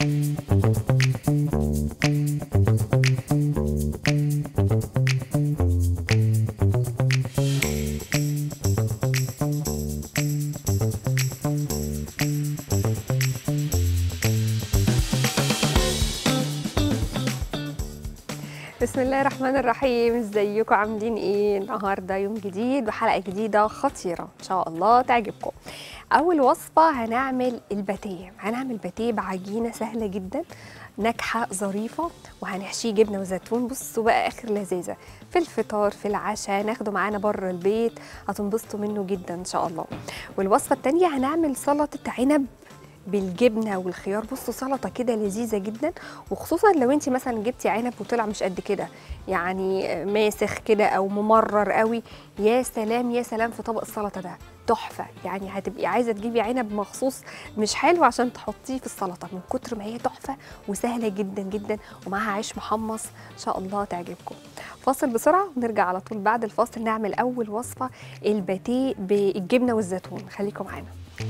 بسم الله الرحمن الرحيم ازيكم عاملين ايه النهارده يوم جديد وحلقه جديده خطيره ان شاء الله تعجبكم اول وصفه هنعمل الباتيه هنعمل باتيه بعجينه سهله جدا ناجحه ظريفه وهنحشيه جبنه وزيتون بصوا بقى اخر لذاذه في الفطار في العشاء ناخده معانا بره البيت هتنبسطوا منه جدا ان شاء الله والوصفه الثانيه هنعمل سلطه عنب بالجبنه والخيار بصوا سلطه كده لذيذه جدا وخصوصا لو انت مثلا جبتي عنب وطلع مش قد كده يعني ماسخ كده او ممرر قوي يا سلام يا سلام في طبق السلطه ده تحفه يعني هتبقي عايزه تجيبي عنب مخصوص مش حلو عشان تحطيه في السلطه من كتر ما هي تحفه وسهله جدا جدا ومعاها عيش محمص ان شاء الله تعجبكم فاصل بسرعه ونرجع على طول بعد الفاصل نعمل اول وصفه الباتيه بالجبنه والزيتون خليكم معانا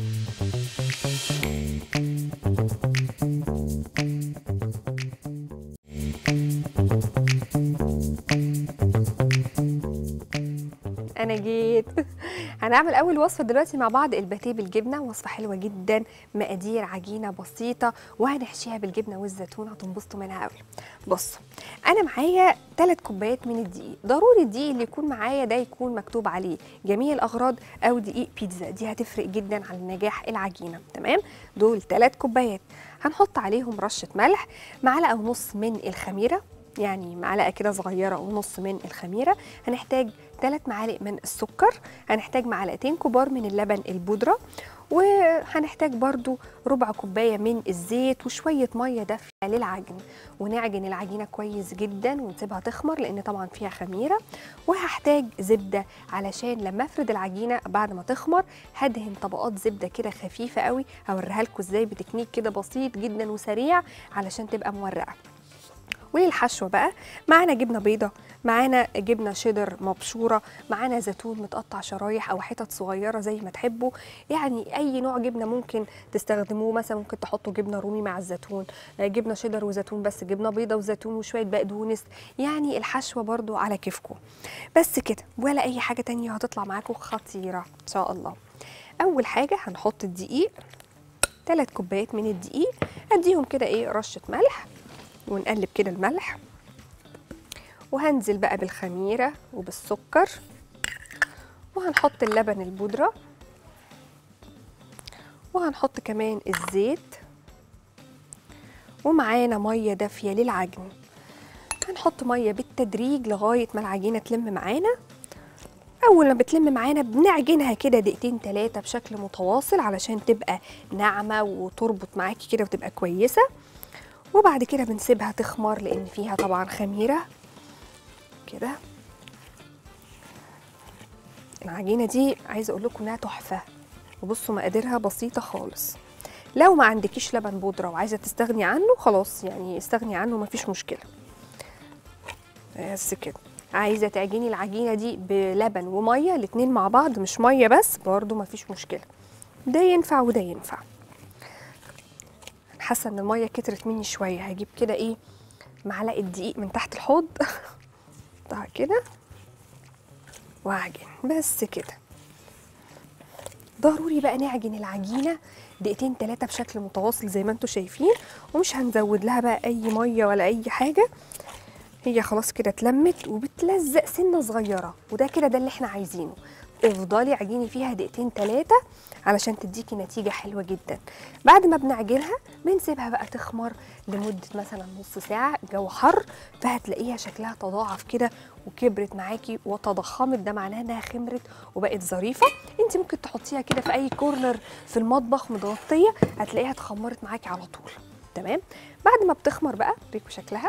انا جيت هنعمل اول وصفه دلوقتي مع بعض الباتيه بالجبنه وصفه حلوه جدا مقادير عجينه بسيطه وهنحشيها بالجبنه والزيتون هتنبسطوا منها قوي بصوا انا معايا 3 كوبايات من الدقيق ضروري الدقيق اللي يكون معايا ده يكون مكتوب عليه جميع الاغراض او دقيق بيتزا دي هتفرق جدا على نجاح العجينه تمام دول 3 كوبايات هنحط عليهم رشه ملح معلقه ونص من الخميره يعني معلقه كده صغيره ونص من الخميره هنحتاج 3 معالق من السكر هنحتاج معلقتين كبار من اللبن البودره وهنحتاج برضو ربع كوبايه من الزيت وشويه ميه دافيه للعجن ونعجن العجينه كويس جدا ونسيبها تخمر لان طبعا فيها خميره وهحتاج زبده علشان لما افرد العجينه بعد ما تخمر هدهن طبقات زبده كده خفيفه قوي هوريها لكم ازاي بتكنيك كده بسيط جدا وسريع علشان تبقى مورقه وللحشوه بقى معانا جبنه بيضه معانا جبنه شيدر مبشوره معانا زيتون متقطع شرايح او حتت صغيره زي ما تحبوا يعني اي نوع جبنه ممكن تستخدموه مثلا ممكن تحطوا جبنه رومي مع الزيتون جبنه شيدر وزيتون بس جبنه بيضه وزيتون وشويه بقدونس يعني الحشوه برضو على كيفكم بس كده ولا اي حاجه تانية هتطلع معاكم خطيره ان شاء الله اول حاجه هنحط الدقيق 3 كوبايات من الدقيق اديهم كده ايه رشه ملح ونقلب كده الملح وهنزل بقى بالخميرة وبالسكر وهنحط اللبن البودرة وهنحط كمان الزيت ومعانا مية دافية للعجن هنحط مية بالتدريج لغاية ما العجينة تلم معانا أول ما بتلم معانا بنعجنها كده دقيقتين تلاتة بشكل متواصل علشان تبقى ناعمة وتربط معاكي كده وتبقى كويسة وبعد كده بنسيبها تخمر لان فيها طبعا خميره كده العجينه دي عايزه اقول لكم انها تحفه وبصوا مقاديرها بسيطه خالص لو ما عندكيش لبن بودره وعايزه تستغني عنه خلاص يعني استغني عنه مفيش مشكله بس كده عايزه تعجني العجينه دي بلبن وميه الاتنين مع بعض مش ميه بس برضو مفيش مشكله ده ينفع وده ينفع حاسه ان الميه كترت مني شويه هجيب كده ايه معلقه دقيق من تحت الحوض احطها كده واعجن بس كده ضروري بقى نعجن العجينه دقيقتين ثلاثه بشكل متواصل زي ما انتم شايفين ومش هنزود لها بقى اي ميه ولا اي حاجه هي خلاص كده اتلمت وبتلزق سنه صغيره وده كده ده اللي احنا عايزينه افضلي عجيني فيها دقيقتين ثلاثه علشان تديكي نتيجه حلوه جدا بعد ما بنعجنها بنسيبها بقى تخمر لمده مثلا نص ساعه الجو حر فهتلاقيها شكلها تضاعف كده وكبرت معاكي وتضخمت ده معناه انها خمرت وبقت ظريفه انت ممكن تحطيها كده في اي كورنر في المطبخ متغطيه هتلاقيها اتخمرت معاكي على طول تمام بعد ما بتخمر بقى بيكوا شكلها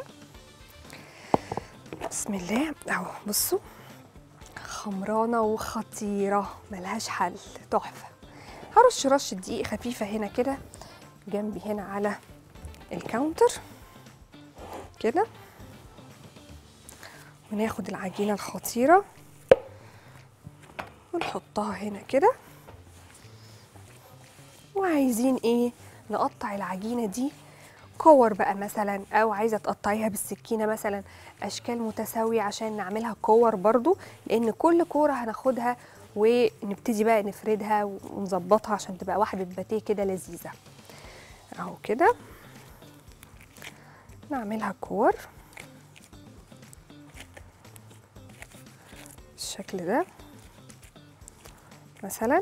بسم الله اهو بصوا خمرانه وخطيره ملهاش حل تحفه هرش رشه دقيق خفيفه هنا كده جنبي هنا على الكاونتر كده وناخد العجينه الخطيره ونحطها هنا كده وعايزين ايه نقطع العجينه دي كور بقى مثلا او عايزه تقطعيها بالسكينه مثلا اشكال متساويه عشان نعملها كور برضو لان كل كوره هناخدها ونبتدي بقى نفردها ونظبطها عشان تبقى واحده باتيه كده لذيذه اهو كده نعملها كور بالشكل ده مثلا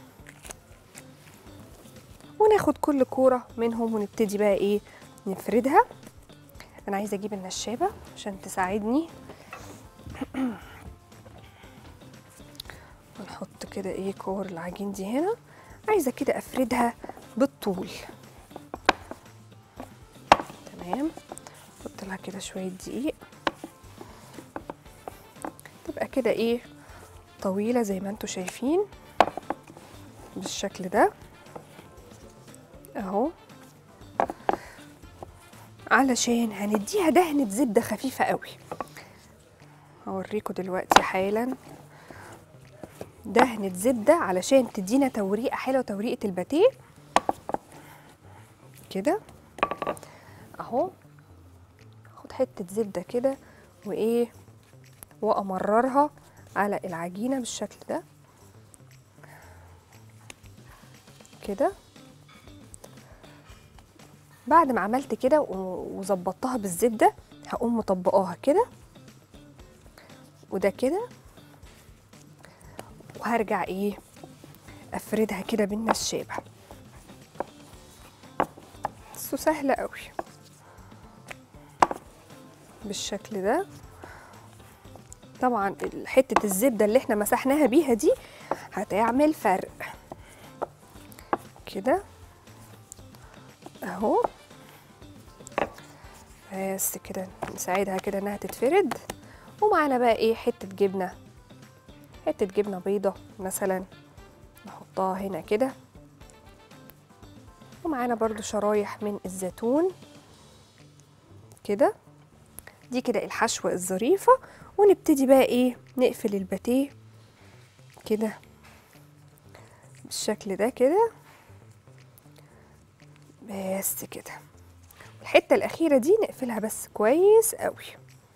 وناخد كل كوره منهم ونبتدي بقى ايه نفردها انا عايزه اجيب النشابه عشان تساعدني ونحط كده ايه كور العجين دي هنا عايزه كده افردها بالطول تمام احط لها كده شويه دقيق تبقى كده ايه طويله زي ما انتم شايفين بالشكل ده اهو علشان هنديها دهنة زبدة خفيفة قوي هوريكم دلوقتي حالا دهنة زبدة علشان تدينا توريقة حلوة توريقة الباتيه كده اهو اخد حتة زبدة كده وايه وامررها على العجينة بالشكل ده كده بعد ما عملت كده وظبطتها بالزبده هقوم مطبقاها كده وده كده وهرجع ايه افردها كده بالنشابه بس سهله قوي بالشكل ده طبعا حته الزبده اللي احنا مسحناها بيها دي هتعمل فرق كده اهو بس كده نساعدها كده انها تتفرد ومعانا بقى ايه حته جبنه حته جبنه بيضه مثلا نحطها هنا كده ومعانا برضو شرايح من الزيتون كده دي كده الحشوه الظريفه ونبتدي بقى ايه نقفل الباتيه كده بالشكل ده كده بس كده الحتة الأخيرة دي نقفلها بس كويس قوي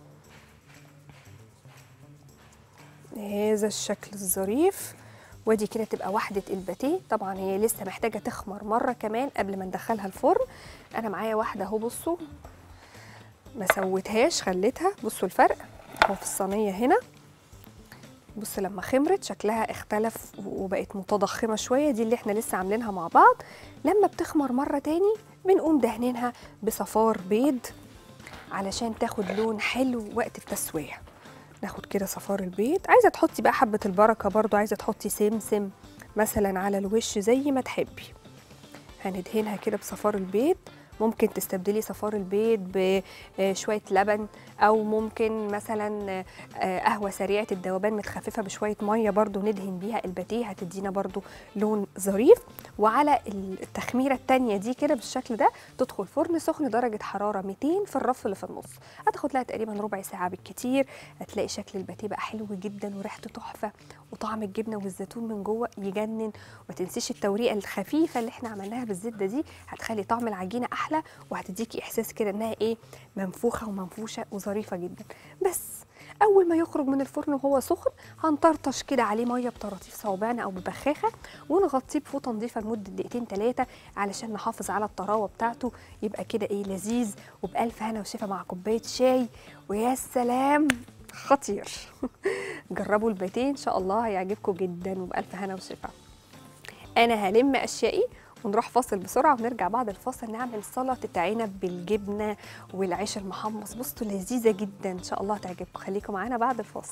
هذا الشكل الظريف ودي كده تبقى وحدة الباتيه طبعا هي لسه محتاجة تخمر مرة كمان قبل ما ندخلها الفرن أنا معايا واحدة أهو بصوا ما سويتهاش خليتها بصوا الفرق اهو في الصينية هنا بص لما خمرت شكلها اختلف وبقت متضخمه شويه دي اللي احنا لسه عاملينها مع بعض لما بتخمر مره تاني بنقوم دهنينها بصفار بيض علشان تاخد لون حلو وقت التسويه ناخد كده صفار البيض عايزه تحطي بقى حبه البركه برضو عايزه تحطي سمسم مثلا على الوش زي ما تحبي هندهنها كده بصفار البيض ممكن تستبدلي صفار البيض بشويه لبن او ممكن مثلا قهوه سريعه الذوبان متخففه بشويه ميه برضو ندهن بيها الباتيه هتدينا برضو لون ظريف وعلى التخميره التانية دي كده بالشكل ده تدخل فرن سخن درجه حراره 200 في الرف اللي في النص هتاخد لها تقريبا ربع ساعه بالكتير هتلاقي شكل الباتيه بقى حلو جدا وريحته تحفه وطعم الجبنه والزيتون من جوه يجنن وما تنسيش التوريقه الخفيفه اللي احنا عملناها بالزبده دي هتخلي طعم العجينه احلى وهتديكي احساس كده انها ايه منفوخه ومنفوشه وظريفه جدا بس اول ما يخرج من الفرن وهو سخن هنطرطش كده عليه ميه بطراطيف صوابعنا او ببخاخه ونغطيه بفوطه نظيفه لمده دقيقتين ثلاثه علشان نحافظ على الطراوه بتاعته يبقى كده ايه لذيذ وبالف هنا وشفا مع كوبايه شاي ويا سلام خطير جربوا الباتيه ان شاء الله هيعجبكم جدا وبالف هنا وشفا انا هلم اشيائي ونروح فاصل بسرعه ونرجع بعد الفاصل نعمل سلطه عنب بالجبنه والعيش المحمص بصوا لذيذه جدا ان شاء الله هتعجبكم خليكم معانا بعد الفاصل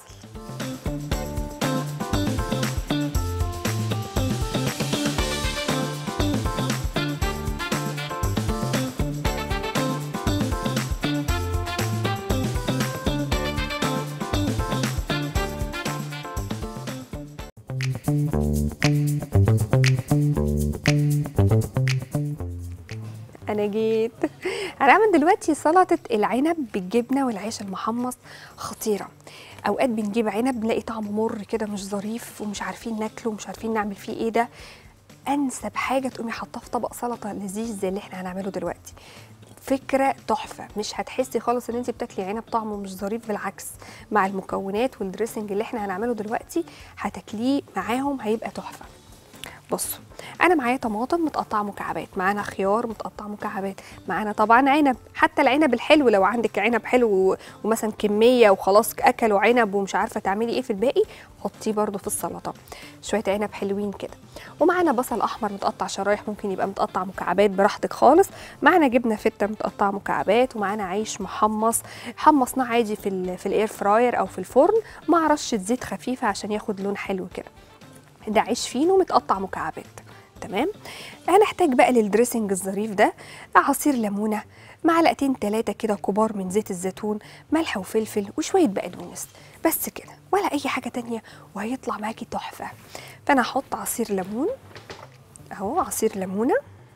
انا جيت هنعمل دلوقتي سلطه العنب بالجبنه والعيش المحمص خطيره اوقات بنجيب عنب نلاقي طعمه مر كده مش ظريف ومش عارفين ناكله ومش عارفين نعمل فيه ايه ده انسب حاجه تقومي حاطاه في طبق سلطه لذيذ زي اللي احنا هنعمله دلوقتي فكره تحفه مش هتحسي خالص ان انت بتاكلي عنب طعمه مش ظريف بالعكس مع المكونات والدريسنج اللي احنا هنعمله دلوقتي هتاكليه معاهم هيبقى تحفه بصوا انا معايا طماطم متقطعه مكعبات معانا خيار متقطع مكعبات معانا طبعا عنب حتى العنب الحلو لو عندك عنب حلو و- ومثلا كميه وخلاص اكلوا عنب ومش عارفه تعملي ايه في الباقي حطيه برده في السلطه شويه عنب حلوين كده ومعانا بصل احمر متقطع شرايح ممكن يبقى متقطع مكعبات براحتك خالص معانا جبنه فته متقطعه مكعبات ومعانا عيش محمص حمصناه عادي في ال في الاير فراير او في الفرن مع رشه زيت خفيفه عشان ياخد لون حلو كده ده عيش فينو متقطع مكعبات تمام هنحتاج بقى للدريسنج الظريف ده عصير ليمونه معلقتين ثلاثه كده كبار من زيت الزيتون ملح وفلفل وشويه بقدونس بس كده ولا اي حاجه تانية وهيطلع معاكي تحفه فانا هحط عصير ليمون اهو عصير ليمونه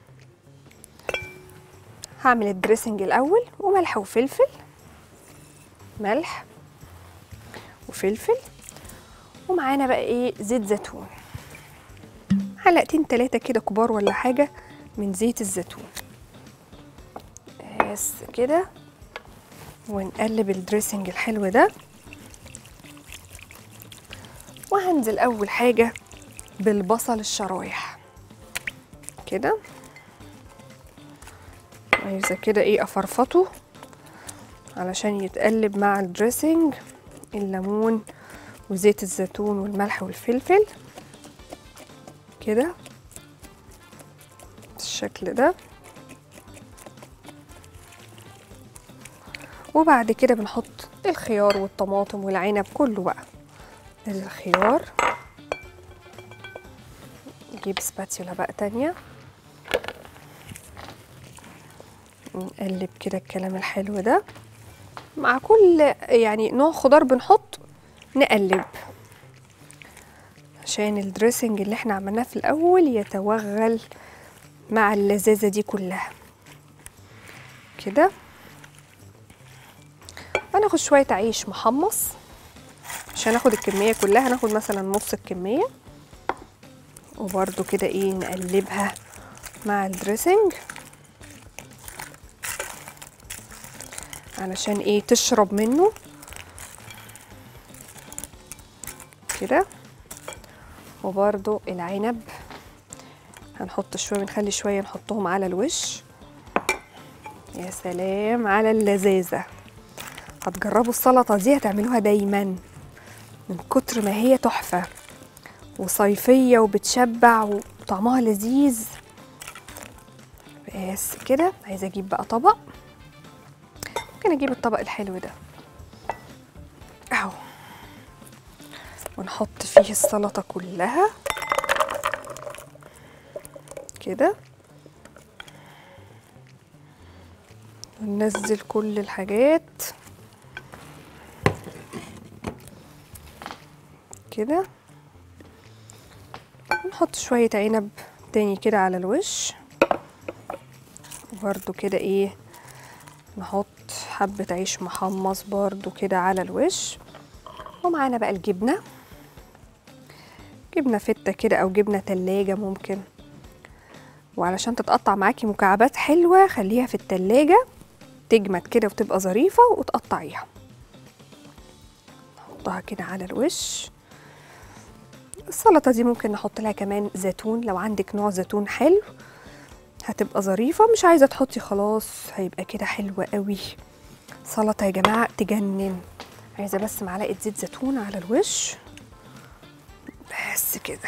هعمل الدريسنج الاول وملح وفلفل ملح وفلفل ومعانا بقى ايه زيت زيتون معلقتين تلاتة كده كبار ولا حاجة من زيت الزيتون بس كده ونقلب الدريسنج الحلو ده وهنزل أول حاجة بالبصل الشرايح كده عايزة كده ايه أفرفطه علشان يتقلب مع الدريسنج الليمون وزيت الزيتون والملح والفلفل كده بالشكل ده وبعد كده بنحط الخيار والطماطم والعنب كله بقى الخيار نجيب سباتيولا بقى تانية نقلب كده الكلام الحلو ده مع كل يعني نوع خضار بنحط نقلب عشان الدريسنج اللي احنا عملناه في الاول يتوغل مع اللذاذه دي كلها كده هناخد شويه عيش محمص عشان ناخد الكميه كلها هناخد مثلا نص الكميه وبرده كده ايه نقلبها مع الدريسنج علشان ايه تشرب منه كده وبرده العنب هنحط شويه بنخلي شويه نحطهم على الوش يا سلام على اللذاذه هتجربوا السلطه دي هتعملوها دايما من كتر ما هي تحفه وصيفيه وبتشبع وطعمها لذيذ بس كده عايزه اجيب بقى طبق ممكن اجيب الطبق الحلو ده اهو ونحط فيه السلطة كلها كده وننزل كل الحاجات كده نحط شوية عنب تاني كده على الوش وبرده كده ايه نحط حبة عيش محمص برده كده على الوش ومعانا بقى الجبنة جبنة فتة كده أو جبنة تلاجة ممكن وعلشان تتقطع معاكي مكعبات حلوة خليها في التلاجة تجمد كده وتبقى ظريفة وتقطعيها نحطها كده على الوش السلطة دي ممكن نحط لها كمان زيتون لو عندك نوع زيتون حلو هتبقى ظريفة مش عايزة تحطي خلاص هيبقى كده حلوة قوي سلطة يا جماعة تجنن عايزة بس معلقة زيت زيتون على الوش بس كده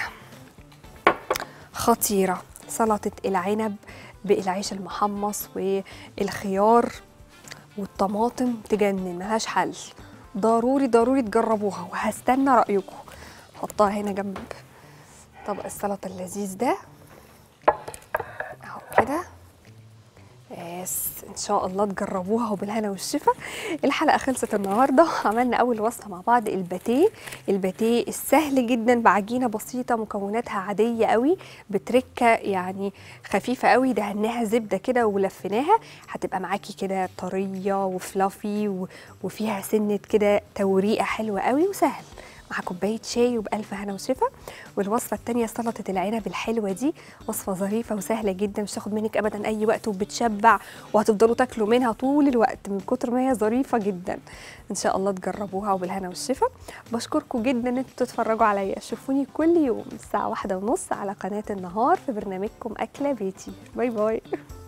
خطيرة سلطة العنب بالعيش المحمص والخيار والطماطم تجنن ملهاش حل ضروري ضروري تجربوها وهستنى رأيكم حطها هنا جنب طبق السلطة اللذيذ ده اهو كده بس ان شاء الله تجربوها وبالهنا والشفا الحلقه خلصت النهارده عملنا اول وصفه مع بعض الباتيه الباتيه السهل جدا بعجينه بسيطه مكوناتها عاديه قوي بتركه يعني خفيفه قوي دهناها زبده كده ولفيناها هتبقى معاكي كده طريه وفلافي و- وفيها سنه كده توريقه حلوه قوي وسهل مع كوبايه شاي وبالف هنا وشفا والوصفه الثانيه سلطه العنب الحلوه دي وصفه ظريفه وسهله جدا مش تاخد منك ابدا اي وقت وبتشبع وهتفضلوا تاكلوا منها طول الوقت من كتر ما هي ظريفه جدا ان شاء الله تجربوها وبالهنا والشفا بشكركم جدا ان انتوا تتفرجوا عليا شوفوني كل يوم الساعه واحدة ونص على قناه النهار في برنامجكم اكله بيتي باي باي